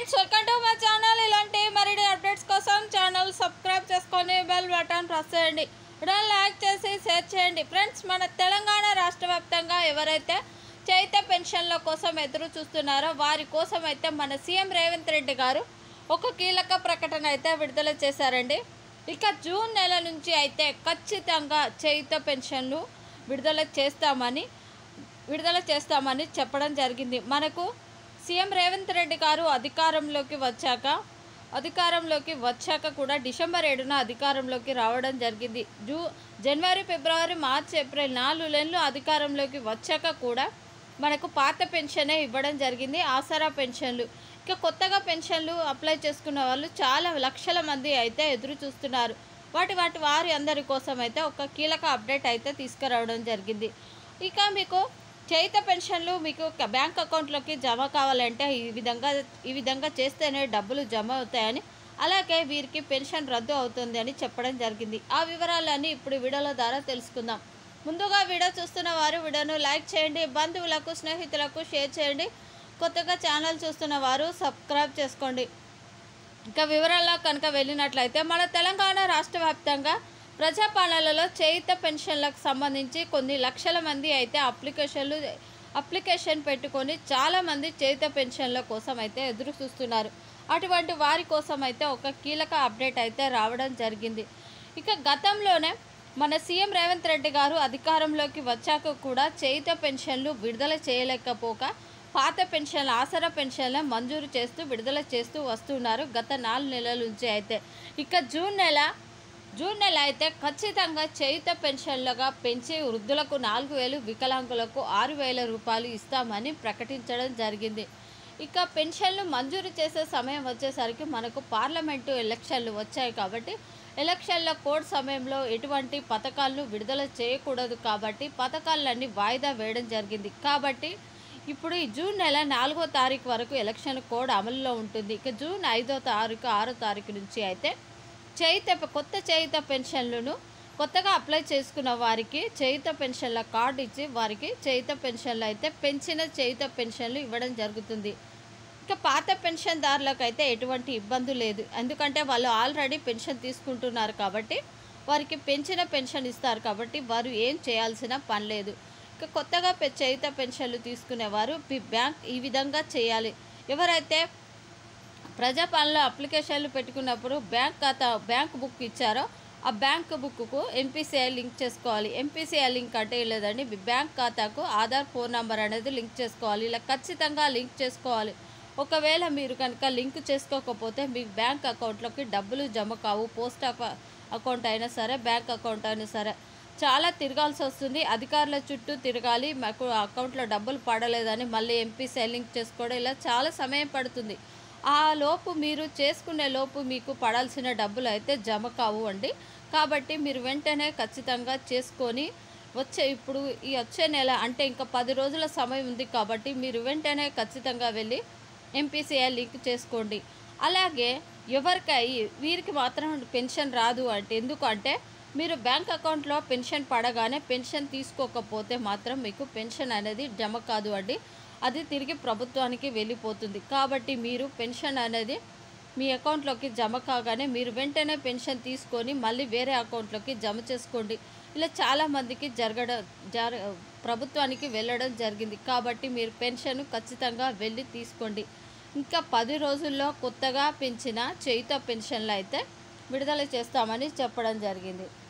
friends welcome to మా channel ఇలాంటి మరిన్ని అప్డేట్స్ కోసం ఛానల్ సబ్స్క్రైబ్ చేసుకొని బెల్ బటన్ ప్రెస్ చేయండి వీడియో లైక్ చేసి షేర్ చేయండి ఫ్రెండ్స్ మన తెలంగాణ రాష్ట్ర వ్యాప్తంగా ఎవరైతే చైత పెన్షన్ల కోసం ఎదురు చూస్తున్నారో వారి కోసం అయితే మన సీఎం రేవంత్ రెడ్డి గారు ఒక కీలక ప్రకటన అయితే విడుదల చేశారండి ఇక జూన్ నెల నుంచి అయితే ఖచ్చితంగా చైత పెన్షన్లు విడుదల చేస్తామని విడుదల చేస్తామని చెప్పడం జరిగింది మనకు సీఎం రేవంత్ రెడ్డి గారు అధికారంలోకి వచ్చాక అధికారంలోకి వచ్చాక కూడా డిసెంబర్ ఏడున అధికారంలోకి రావడం జరిగింది జూ జనవరి ఫిబ్రవరి మార్చ్ ఏప్రిల్ నాలుగు నెలలు అధికారంలోకి వచ్చాక కూడా మనకు పాత పెన్షనే ఇవ్వడం జరిగింది ఆసరా పెన్షన్లు ఇక కొత్తగా పెన్షన్లు అప్లై చేసుకున్న వాళ్ళు చాలా లక్షల మంది అయితే ఎదురు చూస్తున్నారు వాటి వాటి వారి అందరి కోసం అయితే ఒక కీలక అప్డేట్ అయితే తీసుకురావడం జరిగింది ఇక మీకు చైత పెన్షన్లు మీకు ఒక బ్యాంక్ అకౌంట్లోకి జమ కావాలంటే ఈ విధంగా ఈ విధంగా చేస్తేనే డబ్బులు జమ అవుతాయని అలాగే వీరికి పెన్షన్ రద్దు అవుతుంది అని చెప్పడం జరిగింది ఆ వివరాలన్నీ ఇప్పుడు వీడియోల ద్వారా తెలుసుకుందాం ముందుగా వీడియో చూస్తున్న వారు వీడియోను లైక్ చేయండి బంధువులకు స్నేహితులకు షేర్ చేయండి కొత్తగా ఛానల్ చూస్తున్న వారు సబ్స్క్రైబ్ చేసుకోండి ఇంకా వివరాల్లో కనుక వెళ్ళినట్లయితే మన తెలంగాణ రాష్ట్ర వ్యాప్తంగా ప్రజాపాలనలో చేయిత పెన్షన్లకు సంబంధించి కొన్ని లక్షల మంది అయితే అప్లికేషన్లు అప్లికేషన్ పెట్టుకొని చాలామంది చేయిత పెన్షన్ల కోసం అయితే ఎదురు చూస్తున్నారు అటువంటి వారి కోసం అయితే ఒక కీలక అప్డేట్ అయితే రావడం జరిగింది ఇక గతంలోనే మన సీఎం రేవంత్ రెడ్డి గారు అధికారంలోకి వచ్చాక కూడా చేయిత పెన్షన్లు విడుదల చేయలేకపోక పాత పెన్షన్ల ఆసరా పెన్షన్ల మంజూరు చేస్తూ విడుదల చేస్తూ వస్తున్నారు గత నాలుగు నెలల నుంచి అయితే ఇక జూన్ నెల జూన్ నెల అయితే ఖచ్చితంగా చేయుత పెన్షన్లుగా పెంచి వృద్ధులకు నాలుగు వేలు వికలాంగులకు ఆరు వేల రూపాయలు ఇస్తామని ప్రకటించడం జరిగింది ఇక పెన్షన్లు మంజూరు చేసే సమయం వచ్చేసరికి మనకు పార్లమెంటు ఎలక్షన్లు వచ్చాయి కాబట్టి ఎలక్షన్ల కోడ్ సమయంలో ఎటువంటి పథకాలను విడుదల చేయకూడదు కాబట్టి పథకాలన్నీ వాయిదా వేయడం జరిగింది కాబట్టి ఇప్పుడు ఈ జూన్ నెల నాలుగో తారీఖు వరకు ఎలక్షన్ కోడ్ అమలులో ఉంటుంది ఇక జూన్ ఐదో తారీఖు ఆరో తారీఖు నుంచి అయితే చేయిత కొత్త చేయిత పెన్షన్లను కొత్తగా అప్లై చేసుకున్న వారికి చేయిత పెన్షన్ల కార్డు ఇచ్చి వారికి చేయిత పెన్షన్లు అయితే పెంచిన చేయిత పెన్షన్లు ఇవ్వడం జరుగుతుంది ఇక పాత పెన్షన్దారులకు అయితే ఎటువంటి ఇబ్బంది లేదు ఎందుకంటే వాళ్ళు ఆల్రెడీ పెన్షన్ తీసుకుంటున్నారు కాబట్టి వారికి పెంచిన పెన్షన్ ఇస్తారు కాబట్టి వారు ఏం చేయాల్సిన పని లేదు ఇక కొత్తగా పె- చేయుత పెన్షన్లు తీసుకునేవారు మీ బ్యాంక్ ఈ విధంగా చేయాలి ఎవరైతే ప్రజాపాలన అప్లికేషన్లు పెట్టుకున్నప్పుడు బ్యాంక్ ఖాతా బ్యాంక్ బుక్ ఇచ్చారో ఆ బ్యాంక్ బుక్కు ఎన్పిసిఐ లింక్ చేసుకోవాలి ఎన్పిసిఐ లింక్ అంటే ఏం లేదండి మీ బ్యాంక్ ఖాతాకు ఆధార్ ఫోన్ నెంబర్ అనేది లింక్ చేసుకోవాలి ఇలా ఖచ్చితంగా లింక్ చేసుకోవాలి ఒకవేళ మీరు కనుక లింక్ చేసుకోకపోతే మీ బ్యాంక్ అకౌంట్లోకి డబ్బులు జమ కావు పోస్ట్ అక- అకౌంట్ అయినా సరే బ్యాంక్ అకౌంట్ అయినా సరే చాలా తిరగాల్సి వస్తుంది అధికారుల చుట్టూ తిరగాలి మాకు అకౌంట్లో డబ్బులు పడలేదని మళ్ళీ ఎంపీసీ లింక్ చేసుకోవడం ఇలా చాలా సమయం పడుతుంది ఆ లోపు మీరు చేసుకునే లోపు మీకు పడాల్సిన డబ్బులు అయితే జమ కావు అండి కాబట్టి మీరు వెంటనే ఖచ్చితంగా చేసుకొని వచ్చే ఇప్పుడు ఈ వచ్చే నెల అంటే ఇంకా పది రోజుల సమయం ఉంది కాబట్టి మీరు వెంటనే ఖచ్చితంగా వెళ్ళి ఎంపీసీఐ లింక్ చేసుకోండి అలాగే ఎవరికై వీరికి మాత్రం పెన్షన్ రాదు అంటే ఎందుకంటే మీరు బ్యాంక్ అకౌంట్లో పెన్షన్ పడగానే పెన్షన్ తీసుకోకపోతే మాత్రం మీకు పెన్షన్ అనేది జమ కాదు అండి అది తిరిగి ప్రభుత్వానికి వెళ్ళిపోతుంది కాబట్టి మీరు పెన్షన్ అనేది మీ అకౌంట్లోకి జమ కాగానే మీరు వెంటనే పెన్షన్ తీసుకొని మళ్ళీ వేరే అకౌంట్లోకి జమ చేసుకోండి ఇలా చాలామందికి జరగడం జర ప్రభుత్వానికి వెళ్ళడం జరిగింది కాబట్టి మీరు పెన్షన్ ఖచ్చితంగా వెళ్ళి తీసుకోండి ఇంకా పది రోజుల్లో కొత్తగా పెంచిన చేయుత పెన్షన్లు అయితే విడుదల చేస్తామని చెప్పడం జరిగింది